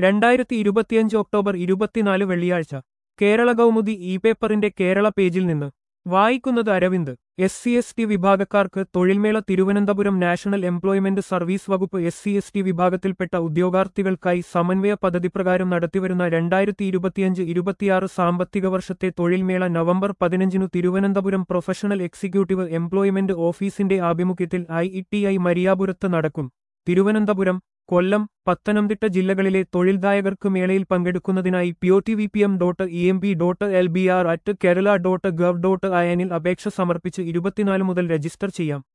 രണ്ടായിരത്തി ഇരുപത്തിയഞ്ച് ഒക്ടോബർ ഇരുപത്തിനാല് വെള്ളിയാഴ്ച കേരള കൗമുദി ഇ പേപ്പറിന്റെ കേരള പേജിൽ നിന്ന് വായിക്കുന്നത് Aravind S C S T വിഭാഗക്കാർക്ക് തൊഴിൽമേള തിരുവനന്തപുരം നാഷണൽ എംപ്ലോയ്മെന്റ് സർവീസ് വകുപ്പ് എസ് സി എസ് ടി വിഭാഗത്തിൽപ്പെട്ട ഉദ്യോഗാർത്ഥികൾക്കായി സമന്വയ പദ്ധതി പ്രകാരം നടത്തിവരുന്ന രണ്ടായിരത്തി ഇരുപത്തിയഞ്ച് ഇരുപത്തിയാറ് സാമ്പത്തിക വർഷത്തെ തൊഴിൽമേള നവംബർ പതിനഞ്ചിനു തിരുവനന്തപുരം പ്രൊഫഷണൽ എക്സിക്യൂട്ടീവ് എംപ്ലോയ്മെന്റ് ഓഫീസിന്റെ ആഭിമുഖ്യത്തിൽ ഐ ഇ ടി ഐ മരിയാപുരത്ത് നടക്കും തിരുവനന്തപുരം കൊല്ലം പത്തനംതിട്ട ജില്ലകളിലെ തൊഴിൽദായകർക്ക് മേളയിൽ പങ്കെടുക്കുന്നതിനായി P O T V P M dot E M P dot L B R at Kerala dot gov dot അയനിൽ അപേക്ഷ സമർപ്പിച്ച് ഇരുപത്തിനാല് മുതൽ രജിസ്റ്റർ ചെയ്യാം